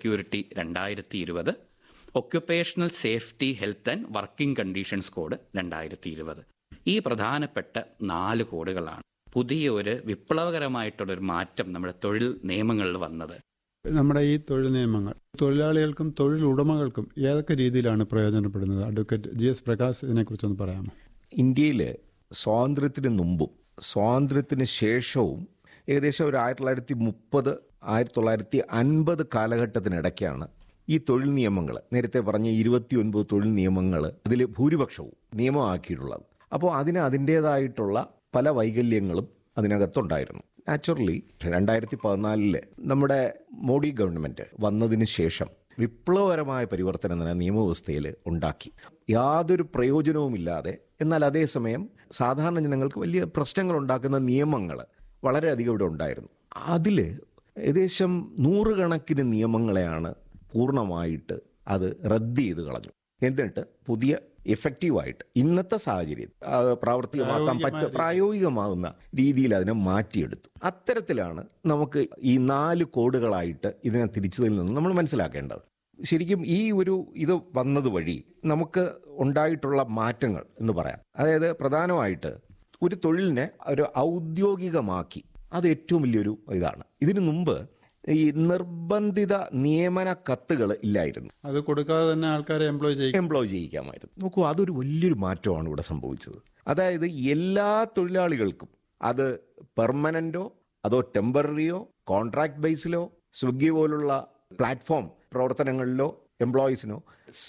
Security രണ്ടായിരത്തി ഇരുപത് occupational safety health and working conditions code രണ്ടായിരത്തി ഇരുപത് ഈ പ്രധാനപ്പെട്ട നാല് കോഡുകളാണ് പുതിയ ഒരു വിപ്ലവകരമായിട്ടുള്ളൊരു മാറ്റം നമ്മുടെ തൊഴിൽ നിയമങ്ങളിൽ വന്നത് നമ്മുടെ ഈ തൊഴിൽ നിയമങ്ങൾ തൊഴിലാളികൾക്കും തൊഴിൽ ഉടമകൾക്കും ഏതൊക്കെ രീതിയിലാണ് പ്രയോജനപ്പെടുന്നത് അഡ്വക്കേറ്റ് ജി എസ് പ്രകാശ് ഇതിനെക്കുറിച്ചൊന്ന് പറയാമോ ഇന്ത്യയിൽ സ്വാതന്ത്ര്യത്തിന് മുമ്പും സ്വാതന്ത്ര്യത്തിന് ശേഷവും ഏകദേശം ഒരു ആയിരത്തി തൊള്ളായിരത്തി മുപ്പത് ആയിരത്തി തൊള്ളായിരത്തി അൻപത് കാലഘട്ടത്തിനിടയ്ക്കാണ് ഈ തൊഴിൽ നിയമങ്ങൾ നേരത്തെ പറഞ്ഞ ഇരുപത്തി ഒൻപത് തൊഴിൽ നിയമങ്ങൾ അതിൽ ഭൂരിപക്ഷവും നിയമമാക്കിയിട്ടുള്ളത് അപ്പോൾ അതിന് അതിൻ്റേതായിട്ടുള്ള പല വൈകല്യങ്ങളും അതിനകത്തുണ്ടായിരുന്നു നാച്ചുറലി രണ്ടായിരത്തി പതിനാലില് നമ്മുടെ മോഡി ഗവൺമെൻറ് വന്നതിന് ശേഷം വിപ്ലവകരമായ പരിവർത്തനം തന്നെ നിയമവ്യവസ്ഥയിൽ ഉണ്ടാക്കി യാതൊരു പ്രയോജനവുമില്ലാതെ എന്നാൽ അതേസമയം സാധാരണ ജനങ്ങൾക്ക് വലിയ പ്രശ്നങ്ങൾ ഉണ്ടാക്കുന്ന നിയമങ്ങൾ വളരെയധികം ഇവിടെ ഉണ്ടായിരുന്നു അതിൽ ഏകദേശം നൂറുകണക്കിന് നിയമങ്ങളെയാണ് പൂർണ്ണമായിട്ട് അത് റദ്ദ് ചെയ്ത് കളഞ്ഞു എന്നിട്ട് പുതിയ എഫക്റ്റീവായിട്ട് ഇന്നത്തെ സാഹചര്യം അത് പ്രാവർത്തികമാക്കാൻ പറ്റ പ്രായോഗികമാകുന്ന രീതിയിൽ അതിനെ മാറ്റിയെടുത്തു അത്തരത്തിലാണ് നമുക്ക് ഈ നാല് കോഡുകളായിട്ട് ഇതിനെ തിരിച്ചതിൽ നിന്ന് നമ്മൾ മനസ്സിലാക്കേണ്ടത് ശരിക്കും ഈ ഒരു ഇത് വന്നത് വഴി നമുക്ക് ഉണ്ടായിട്ടുള്ള മാറ്റങ്ങൾ എന്ന് പറയാം അതായത് പ്രധാനമായിട്ട് ഒരു തൊഴിലിനെ ഒരു ഔദ്യോഗികമാക്കി അത് ഏറ്റവും വലിയൊരു ഇതാണ് ഇതിനു മുമ്പ് ഈ നിർബന്ധിത നിയമന കത്തുകൾ ഇല്ലായിരുന്നു അത് കൊടുക്കാതെ തന്നെ ആൾക്കാരെ എംപ്ലോയ് ചെയ്യും എംപ്ലോയ് ചെയ്യിക്കാമായിരുന്നു നോക്കൂ അതൊരു വലിയൊരു മാറ്റമാണ് ഇവിടെ സംഭവിച്ചത് അതായത് എല്ലാ തൊഴിലാളികൾക്കും അത് പെർമനന്റോ അതോ ടെമ്പററിയോ കോൺട്രാക്ട് ബേസിലോ സ്വിഗ്ഗി പോലുള്ള പ്ലാറ്റ്ഫോം പ്രവർത്തനങ്ങളിലോ എംപ്ലോയീസിനോ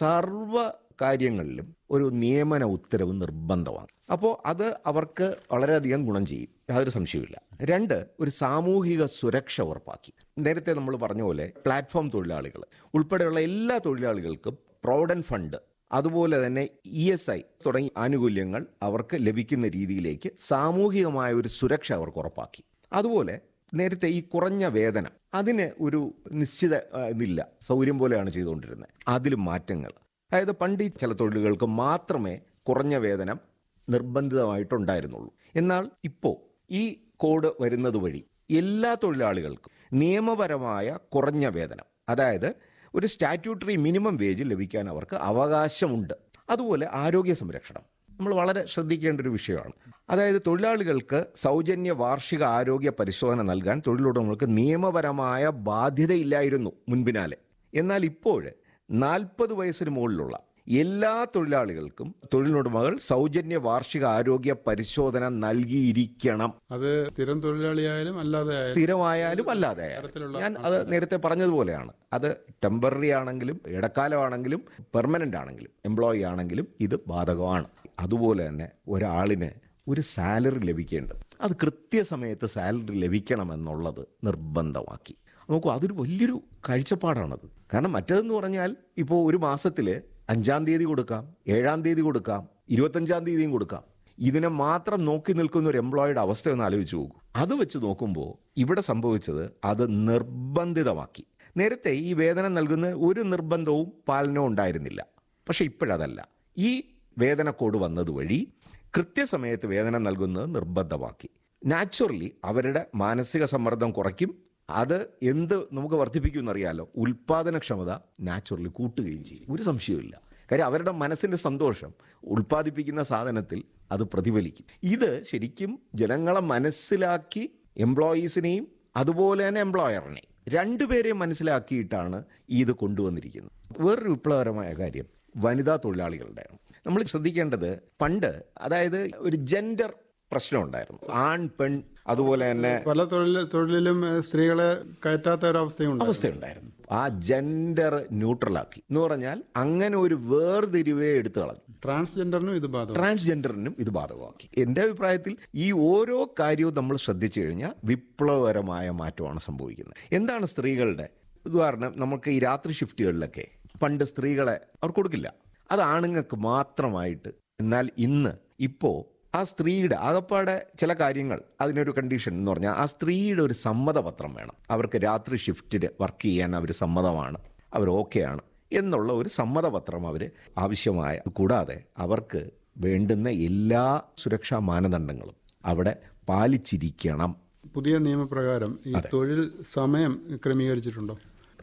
സർവ കാര്യങ്ങളിലും ഒരു നിയമന ഉത്തരവ് നിർബന്ധമാണ് അപ്പോൾ അത് അവർക്ക് വളരെയധികം ഗുണം ചെയ്യും യാതൊരു സംശയവുമില്ല രണ്ട് ഒരു സാമൂഹിക സുരക്ഷ ഉറപ്പാക്കി നേരത്തെ നമ്മൾ പറഞ്ഞ പോലെ പ്ലാറ്റ്ഫോം തൊഴിലാളികൾ ഉൾപ്പെടെയുള്ള എല്ലാ തൊഴിലാളികൾക്കും പ്രോവിഡന്റ് ഫണ്ട് അതുപോലെ തന്നെ ഇ എസ് ഐ തുടങ്ങിയ ആനുകൂല്യങ്ങൾ അവർക്ക് ലഭിക്കുന്ന രീതിയിലേക്ക് സാമൂഹികമായ ഒരു സുരക്ഷ അവർക്ക് ഉറപ്പാക്കി അതുപോലെ നേരത്തെ ഈ കുറഞ്ഞ വേതനം അതിന് ഒരു നിശ്ചിത ആ, ഇതില്ല സൗകര്യം പോലെയാണ് ചെയ്തുകൊണ്ടിരുന്നത് അതിൽ മാറ്റങ്ങൾ അതായത് പണ്ട് ഈ ചില തൊഴിലുകൾക്ക് മാത്രമേ കുറഞ്ഞ വേതനം നിർബന്ധിതമായിട്ടുണ്ടായിരുന്നുള്ളൂ എന്നാൽ ഇപ്പോൾ ഈ കോഡ് വരുന്നത് വഴി എല്ലാ തൊഴിലാളികൾക്കും നിയമപരമായ കുറഞ്ഞ വേതനം അതായത് ഒരു സ്റ്റാറ്റ്യൂട്ടറി മിനിമം വേജ് ലഭിക്കാൻ അവർക്ക് അവകാശമുണ്ട് അതുപോലെ ആരോഗ്യ സംരക്ഷണം നമ്മൾ വളരെ ശ്രദ്ധിക്കേണ്ട ഒരു വിഷയമാണ് അതായത് തൊഴിലാളികൾക്ക് സൗജന്യ വാർഷിക ആരോഗ്യ പരിശോധന നൽകാൻ തൊഴിലുടമകൾക്ക് നിയമപരമായ ബാധ്യതയില്ലായിരുന്നു മുൻപിനാലെ എന്നാൽ ഇപ്പോൾ നാൽപ്പത് വയസ്സിന് മുകളിലുള്ള എല്ലാ തൊഴിലാളികൾക്കും തൊഴിലുടമകൾ സൗജന്യ വാർഷിക ആരോഗ്യ പരിശോധന നൽകിയിരിക്കണം അത് സ്ഥിരം തൊഴിലാളിയായാലും അല്ലാതെ ആയാലും സ്ഥിരമായാലും അല്ലാതെ ആയാലും. തരത്തിലുള്ള ഞാൻ അത് നേരത്തെ പറഞ്ഞതുപോലെയാണ് അത് ടെമ്പററി ആണെങ്കിലും ഇടക്കാലമാണെങ്കിലും പെർമനന്റ് ആണെങ്കിലും എംപ്ലോയി ആണെങ്കിലും ഇത് ബാധകമാണ് അതുപോലെ തന്നെ ഒരാളിന് ഒരു സാലറി ലഭിക്കേണ്ടത് അത് കൃത്യസമയത്ത് സാലറി ലഭിക്കണമെന്നുള്ളത് നിർബന്ധമാക്കി നോക്കൂ അതൊരു വലിയൊരു കാഴ്ചപ്പാടാണത് കാരണം മറ്റതെന്ന് പറഞ്ഞാൽ ഇപ്പോൾ ഒരു മാസത്തിൽ അഞ്ചാം തീയതി കൊടുക്കാം ഏഴാം തീയതി കൊടുക്കാം ഇരുപത്തഞ്ചാം തീയതിയും കൊടുക്കാം ഇതിനെ മാത്രം നോക്കി നിൽക്കുന്ന ഒരു എംപ്ലോയിയുടെ അവസ്ഥ ഒന്ന് ആലോചിച്ച് നോക്കൂ അത് വെച്ച് നോക്കുമ്പോൾ ഇവിടെ സംഭവിച്ചത് അത് നിർബന്ധിതമാക്കി നേരത്തെ ഈ വേതനം നൽകുന്ന ഒരു നിർബന്ധവും പാലനവും ഉണ്ടായിരുന്നില്ല പക്ഷെ ഇപ്പോഴതല്ല ഈ വേതന കോഡ് വന്നതുവഴി കൃത്യസമയത്ത് വേതനം നൽകുന്നത് നിർബന്ധമാക്കി നാച്ചുറലി അവരുടെ മാനസിക സമ്മർദ്ദം കുറയ്ക്കും അത് എന്ത് നമുക്ക് വർദ്ധിപ്പിക്കും എന്നറിയാലോ ഉൽപാദനക്ഷമത നാച്ചുറലി കൂട്ടുകയും ചെയ്യും ഒരു സംശയവുമില്ല കാര്യം അവരുടെ മനസ്സിന്റെ സന്തോഷം ഉൽപ്പാദിപ്പിക്കുന്ന സാധനത്തിൽ അത് പ്രതിഫലിക്കും ഇത് ശരിക്കും ജനങ്ങളെ മനസ്സിലാക്കി എംപ്ലോയീസിനെയും അതുപോലെ തന്നെ എംപ്ലോയറിനെയും രണ്ടുപേരെയും മനസ്സിലാക്കിയിട്ടാണ് ഇത് കൊണ്ടുവന്നിരിക്കുന്നത് വേറൊരു വിപ്ലവകരമായ കാര്യം വനിതാ തൊഴിലാളികളുടെയാണ് നമ്മൾ ശ്രദ്ധിക്കേണ്ടത് പണ്ട് അതായത് ഒരു ജെൻഡർ പ്രശ്നം ഉണ്ടായിരുന്നു ആൺ പെൺ അതുപോലെ തന്നെ പല തൊഴിൽ തൊഴിലിലും ഏഹ്, സ്ത്രീകളെ കയറ്റാത്ത ഒരവസ്ഥയുണ്ട് അവസ്ഥയുണ്ടായിരുന്നു ആ ജെൻഡർ ന്യൂട്രലാക്കി എന്ന് പറഞ്ഞാൽ അങ്ങനെ ഒരു വേർതിരിവേ എടുത്തു കളഞ്ഞു ട്രാൻസ്ജെൻഡറിനും ഇത് ബാധകം ട്രാൻസ്ജെൻഡറിനും ഇത് ബാധകമാക്കി എൻ്റെ അഭിപ്രായത്തിൽ ഈ ഓരോ കാര്യവും നമ്മൾ ശ്രദ്ധിച്ചു കഴിഞ്ഞാൽ വിപ്ലവകരമായ മാറ്റമാണ് സംഭവിക്കുന്നത് എന്താണ് സ്ത്രീകളുടെ ഉദാഹരണം നമുക്ക് ഈ രാത്രി ഷിഫ്റ്റുകളിലൊക്കെ പണ്ട് സ്ത്രീകളെ അവർ കൊടുക്കില്ല അത് ആണുങ്ങൾക്ക് മാത്രമായിട്ട് എന്നാൽ ഇന്ന് ഇപ്പോൾ ആ സ്ത്രീയുടെ ആകപ്പാടെ ചില കാര്യങ്ങൾ അതിനൊരു കണ്ടീഷൻ എന്ന് പറഞ്ഞാൽ ആ സ്ത്രീയുടെ ഒരു സമ്മതപത്രം വേണം അവർക്ക് രാത്രി ഷിഫ്റ്റിന് വർക്ക് ചെയ്യാൻ അവർ സമ്മതമാണ് അവർ ഓക്കെയാണ് എന്നുള്ള ഒരു സമ്മതപത്രം അവർ ആവശ്യമായ കൂടാതെ അവർക്ക് വേണ്ടുന്ന എല്ലാ സുരക്ഷാ മാനദണ്ഡങ്ങളും അവിടെ പാലിച്ചിരിക്കണം പുതിയ നിയമപ്രകാരം ഈ തൊഴിൽ സമയം ക്രമീകരിച്ചിട്ടുണ്ടോ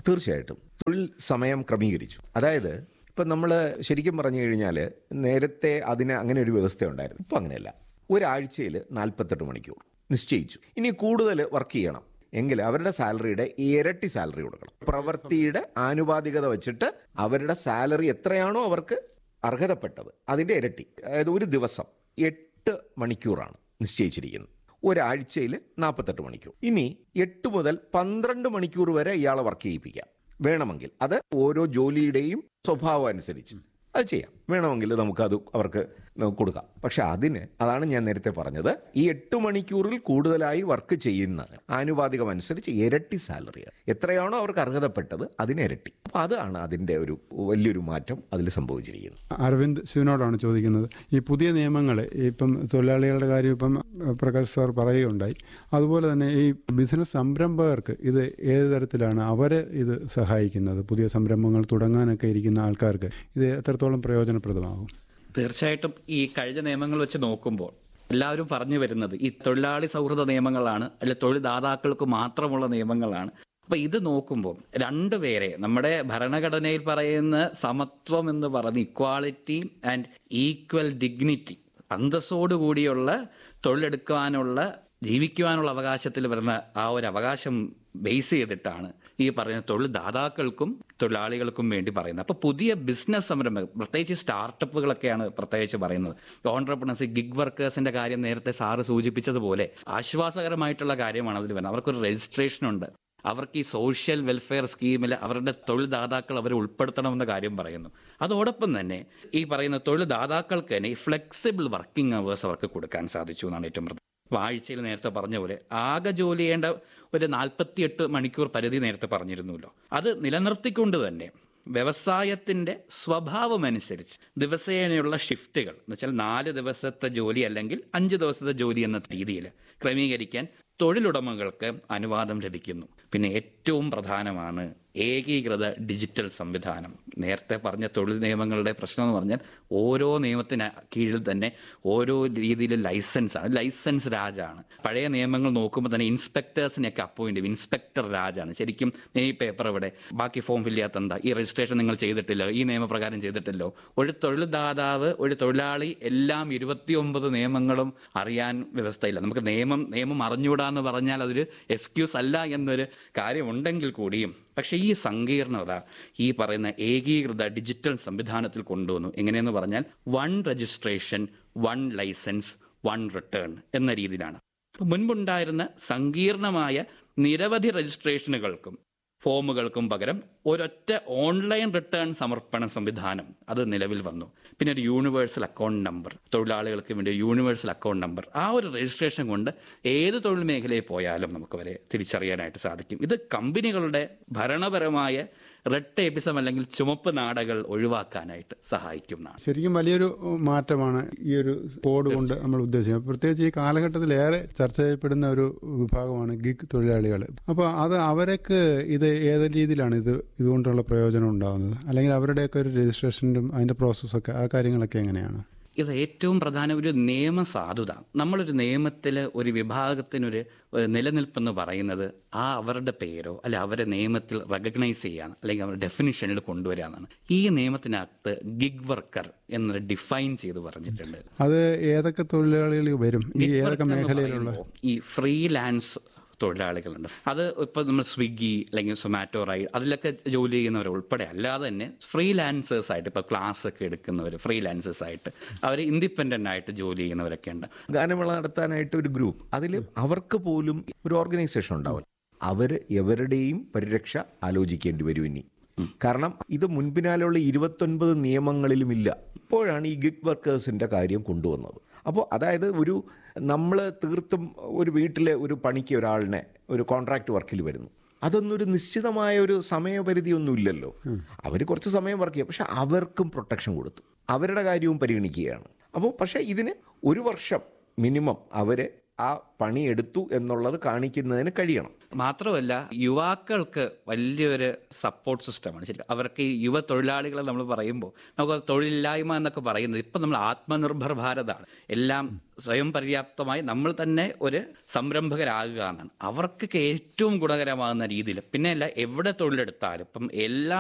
തീർച്ചയായിട്ടും തൊഴിൽ സമയം ക്രമീകരിച്ചു അതായത് ഇപ്പം നമ്മൾ ശരിക്കും പറഞ്ഞു കഴിഞ്ഞാൽ നേരത്തെ അതിന് അങ്ങനെ ഒരു വ്യവസ്ഥ ഉണ്ടായിരുന്നു ഇപ്പം അങ്ങനെയല്ല ഒരാഴ്ചയിൽ നാൽപ്പത്തെട്ട് മണിക്കൂർ നിശ്ചയിച്ചു ഇനി കൂടുതൽ വർക്ക് ചെയ്യണം എങ്കിൽ അവരുടെ സാലറിയുടെ ഇരട്ടി സാലറി കൊടുക്കണം പ്രവൃത്തിയുടെ ആനുപാതികത വെച്ചിട്ട് അവരുടെ സാലറി എത്രയാണോ അവർക്ക് അർഹതപ്പെട്ടത് അതിൻ്റെ ഇരട്ടി അതായത് ഒരു ദിവസം എട്ട് മണിക്കൂറാണ് നിശ്ചയിച്ചിരിക്കുന്നത് ഒരാഴ്ചയിൽ നാൽപ്പത്തെട്ട് മണിക്കൂർ ഇനി എട്ട് മുതൽ പന്ത്രണ്ട് മണിക്കൂർ വരെ ഇയാളെ വർക്ക് ചെയ്യിപ്പിക്കാം വേണമെങ്കിൽ അത് ഓരോ ജോലിയുടെയും സ്വഭാവം അനുസരിച്ച് അത് ചെയ്യാം വേണമെങ്കിൽ നമുക്കത് അവർക്ക് നമുക്ക് കൊടുക്കാം പക്ഷെ അതിന് അതാണ് ഞാൻ നേരത്തെ പറഞ്ഞത് ഈ എട്ട് മണിക്കൂറിൽ കൂടുതലായി വർക്ക് ചെയ്യുന്ന ആനുപാതികം അനുസരിച്ച് ഇരട്ടി സാലറിയാണ് എത്രയാണോ അവർക്ക് അർഹതപ്പെട്ടത് അതിന് ഇരട്ടി അപ്പോൾ അതാണ് അതിൻ്റെ ഒരു വലിയൊരു മാറ്റം അതിൽ സംഭവിച്ചിരിക്കുന്നത് അരവിന്ദ് ശിവനോടാണ് ചോദിക്കുന്നത് ഈ പുതിയ നിയമങ്ങൾ ഇപ്പം തൊഴിലാളികളുടെ കാര്യം ഇപ്പം പ്രകാശ് സാർ പറയുകയുണ്ടായി അതുപോലെ തന്നെ ഈ ബിസിനസ് സംരംഭകർക്ക് ഇത് ഏത് തരത്തിലാണ് അവരെ ഇത് സഹായിക്കുന്നത് പുതിയ സംരംഭങ്ങൾ തുടങ്ങാനൊക്കെ ഇരിക്കുന്ന ആൾക്കാർക്ക് ഇത് എത്രത്തോളം പ്രയോജനപ്രദമാകും തീർച്ചയായിട്ടും ഈ കഴിഞ്ഞ നിയമങ്ങൾ വെച്ച് നോക്കുമ്പോൾ എല്ലാവരും പറഞ്ഞു വരുന്നത് ഈ തൊഴിലാളി സൗഹൃദ നിയമങ്ങളാണ് അല്ലെ തൊഴിൽദാതാക്കൾക്ക് മാത്രമുള്ള നിയമങ്ങളാണ് അപ്പൊ ഇത് നോക്കുമ്പോൾ രണ്ടുപേരെ നമ്മുടെ ഭരണഘടനയിൽ പറയുന്ന സമത്വം എന്ന് പറഞ്ഞ് ഇക്വാളിറ്റി ആൻഡ് ഈക്വൽ ഡിഗ്നിറ്റി അന്തസ്സോടുകൂടിയുള്ള തൊഴിലെടുക്കാനുള്ള ജീവിക്കുവാനുള്ള അവകാശത്തിൽ വരുന്ന ആ ഒരു അവകാശം ബേസ് ചെയ്തിട്ടാണ് ഈ പറയുന്ന തൊഴിൽ ദാതാക്കൾക്കും തൊഴിലാളികൾക്കും വേണ്ടി പറയുന്നത് അപ്പോൾ പുതിയ ബിസിനസ് സംരംഭം പ്രത്യേകിച്ച് സ്റ്റാർട്ടപ്പുകളൊക്കെയാണ് പ്രത്യേകിച്ച് പറയുന്നത് ഓൺടർപ്രണേഴ്സ് ഗിഗ് വർക്കേഴ്സിന്റെ കാര്യം നേരത്തെ സാറ് സൂചിപ്പിച്ചതുപോലെ ആശ്വാസകരമായിട്ടുള്ള കാര്യമാണ് അതിൽ വരുന്നത് അവർക്കൊരു രജിസ്ട്രേഷൻ ഉണ്ട് അവർക്ക് ഈ സോഷ്യൽ വെൽഫെയർ സ്കീമിൽ അവരുടെ തൊഴിൽ ദാതാക്കൾ അവരെ ഉൾപ്പെടുത്തണമെന്ന കാര്യം പറയുന്നു അതോടൊപ്പം തന്നെ ഈ പറയുന്ന തൊഴിൽ ദാതാക്കൾക്ക് തന്നെ ഈ ഫ്ലെക്സിബിൾ വർക്കിംഗ് അവേഴ്സ് അവർക്ക് കൊടുക്കാൻ സാധിച്ചു എന്നാണ് ഏറ്റവും പ്രധാനം അപ്പോൾ ആഴ്ചയിൽ നേരത്തെ പറഞ്ഞ പോലെ ആകെ ജോലി ചെയ്യേണ്ട ഒരു നാൽപ്പത്തിയെട്ട് മണിക്കൂർ പരിധി നേരത്തെ പറഞ്ഞിരുന്നല്ലോ അത് നിലനിർത്തിക്കൊണ്ട് തന്നെ വ്യവസായത്തിന്റെ സ്വഭാവം അനുസരിച്ച് ദിവസേനയുള്ള ഷിഫ്റ്റുകൾ എന്ന് വെച്ചാൽ നാല് ദിവസത്തെ ജോലി അല്ലെങ്കിൽ അഞ്ച് ദിവസത്തെ ജോലി എന്ന രീതിയിൽ ക്രമീകരിക്കാൻ തൊഴിലുടമകൾക്ക് അനുവാദം ലഭിക്കുന്നു പിന്നെ ഏറ്റവും പ്രധാനമാണ് ഏകീകൃത ഡിജിറ്റൽ സംവിധാനം നേരത്തെ പറഞ്ഞ തൊഴിൽ നിയമങ്ങളുടെ പ്രശ്നം എന്ന് പറഞ്ഞാൽ ഓരോ നിയമത്തിന് കീഴിൽ തന്നെ ഓരോ രീതിയിൽ ലൈസൻസ് ആണ് ലൈസൻസ് രാജാണ് പഴയ നിയമങ്ങൾ നോക്കുമ്പോൾ തന്നെ ഇൻസ്പെക്ടേഴ്സിനെയൊക്കെ അപ്പോയിന്റ് ചെയ്യും ഇൻസ്പെക്ടർ രാജാണ് ശരിക്കും ഈ പേപ്പർ ഇവിടെ ബാക്കി ഫോം ഫില്ല് ചെയ്യാത്ത എന്താ ഈ രജിസ്ട്രേഷൻ നിങ്ങൾ ചെയ്തിട്ടില്ലോ ഈ നിയമപ്രകാരം ചെയ്തിട്ടില്ലോ ഒരു തൊഴിൽ ദാതാവ് ഒരു തൊഴിലാളി എല്ലാം ഇരുപത്തിയൊമ്പത് നിയമങ്ങളും അറിയാൻ വ്യവസ്ഥയില്ല നമുക്ക് നിയമം നിയമം അറിഞ്ഞുകൂടാന്ന് പറഞ്ഞാൽ അതൊരു എക്സ്ക്യൂസ് അല്ല എന്നൊരു കാര്യമുണ്ടെങ്കിൽ കൂടിയും പക്ഷേ ഈ സങ്കീർണത ഈ പറയുന്ന ഏകീകൃത ഡിജിറ്റൽ സംവിധാനത്തിൽ കൊണ്ടുവന്നു എങ്ങനെയെന്ന് പറഞ്ഞാൽ one registration one licence one return എന്ന രീതിയിലാണ് അപ്പോൾ മുൻപുണ്ടായിരുന്ന സങ്കീർണമായ നിരവധി രജിസ്ട്രേഷനുകൾക്കും ഫോമുകൾക്കും പകരം ഒരൊറ്റ ഓൺലൈൻ റിട്ടേൺ സമർപ്പണ സംവിധാനം അത് നിലവിൽ വന്നു പിന്നെ ഒരു യൂണിവേഴ്സൽ അക്കൗണ്ട് നമ്പർ തൊഴിലാളികൾക്ക് വേണ്ടി യൂണിവേഴ്സൽ അക്കൗണ്ട് നമ്പർ ആ ഒരു രജിസ്ട്രേഷൻ കൊണ്ട് ഏത് തൊഴിൽ മേഖലയിൽ പോയാലും നമുക്ക് വരെ തിരിച്ചറിയാനായിട്ട് സാധിക്കും ഇത് കമ്പനികളുടെ ഭരണപരമായ റെഡ് ടേപ്പിസം അല്ലെങ്കിൽ ചുമപ്പ് നാടകൾ ഒഴിവാക്കാനായിട്ട് സഹായിക്കുന്നതാണ് ശരിക്കും വലിയൊരു മാറ്റമാണ് ഈ ഒരു കോഡ് കൊണ്ട് നമ്മൾ ഉദ്ദേശിക്കുന്നത് പ്രത്യേകിച്ച് ഈ കാലഘട്ടത്തിൽ ഏറെ ചർച്ച ചെയ്യപ്പെടുന്ന ഒരു വിഭാഗമാണ് ഗിഗ് തൊഴിലാളികൾ അപ്പോൾ അത് അവർക്ക് ഇത് ഏത് രീതിയിലാണ് ഇത് ഇതുകൊണ്ടുള്ള പ്രയോജനം ഉണ്ടാകുന്നത് അല്ലെങ്കിൽ അവരുടെയൊക്കെ ഒരു രജിസ്ട്രേഷനും അതിൻ്റെ പ്രോസസ്സൊക്കെ ആ കാര്യങ്ങളൊക്കെ എങ്ങനെയാണ് ഇത് ഏറ്റവും പ്രധാന ഒരു നിയമസാധുത നമ്മളൊരു നിയമത്തിൽ ഒരു വിഭാഗത്തിനൊരു ഒരു നിലനിൽപ്പെന്ന് പറയുന്നത് ആ അവരുടെ പേരോ അല്ലെ അവരെ നിയമത്തിൽ റെക്കഗ്നൈസ് ചെയ്യാൻ അല്ലെങ്കിൽ അവരുടെ ഡെഫിനിഷനിൽ കൊണ്ടുവരാന്നാണ് ഈ നിയമത്തിനകത്ത് ഗിഗ് വർക്കർ എന്ന് ഡിഫൈൻ ചെയ്ത് പറഞ്ഞിട്ടുണ്ട് അത് ഏതൊക്കെ തൊഴിലാളികൾ വരും ഈ Gig ഏതൊക്കെ worker എന്ന് മേഖലയിലുള്ള പറയുമ്പോൾ ഈ ഫ്രീലാൻസ് തൊഴിലാളികളുണ്ട് അത് ഇപ്പോൾ നമ്മൾ സ്വിഗ്ഗി അല്ലെങ്കിൽ സൊമാറ്റോ റൈഡ് അതിലൊക്കെ ജോലി ചെയ്യുന്നവർ ഉൾപ്പെടെ അല്ലാതെ തന്നെ ഫ്രീലാൻസേഴ്സ് ആയിട്ട് ഇപ്പോൾ ക്ലാസ് ഒക്കെ എടുക്കുന്നവർ ഫ്രീലാൻസേഴ്സ് ആയിട്ട് അവർ ഇൻഡിപെൻഡൻ്റ് ആയിട്ട് ജോലി ചെയ്യുന്നവരൊക്കെ ഉണ്ട് ഗാനമേള നടത്താനായിട്ട് ഒരു ഗ്രൂപ്പ് അതിൽ അവർക്ക് പോലും ഒരു ഓർഗനൈസേഷൻ ഉണ്ടാവില്ല അവർ എവരുടെയും പരിരക്ഷ ആലോചിക്കേണ്ടി വരും ഇനി കാരണം ഇത് മുൻപിനാലുള്ള ഇരുപത്തൊൻപത് നിയമങ്ങളിലും ഇല്ല ഇപ്പോഴാണ് ഈ ഗിഗ് വർക്കേഴ്സിൻ്റെ കാര്യം കൊണ്ടുവന്നത് അപ്പോൾ അതായത് ഒരു നമ്മൾ തീർത്തും ഒരു വീട്ടിലെ ഒരു പണിക്ക് ഒരാളിനെ ഒരു കോൺട്രാക്ട് വർക്കിൽ വരുന്നു അതൊന്നും ഒരു നിശ്ചിതമായ ഒരു സമയപരിധി ഒന്നും ഇല്ലല്ലോ അവർ കുറച്ച് സമയം വർക്ക് ചെയ്യും പക്ഷെ അവർക്കും പ്രൊട്ടക്ഷൻ കൊടുത്തു അവരുടെ കാര്യവും പരിഗണിക്കുകയാണ് അപ്പോൾ പക്ഷേ ഇതിന് ഒരു വർഷം മിനിമം അവരെ ആ പണിയെടുത്തു എന്നുള്ളത് കാണിക്കുന്നതിന് കഴിയണം മാത്രമല്ല യുവാക്കൾക്ക് വലിയൊരു സപ്പോർട്ട് സിസ്റ്റമാണ് ശരി അവർക്ക് ഈ യുവ തൊഴിലാളികളെ നമ്മൾ പറയുമ്പോൾ നമുക്ക് തൊഴിലില്ലായ്മ എന്നൊക്കെ പറയുന്നത് ഇപ്പം നമ്മൾ ആത്മനിർഭർ ഭാരതാണ് എല്ലാം സ്വയം പര്യാപ്തമായി നമ്മൾ തന്നെ ഒരു സംരംഭകരാകുക എന്നാണ് അവർക്ക് ഏറ്റവും ഗുണകരമാകുന്ന രീതിയിൽ പിന്നെ അല്ല എവിടെ തൊഴിലെടുത്താലും ഇപ്പം എല്ലാ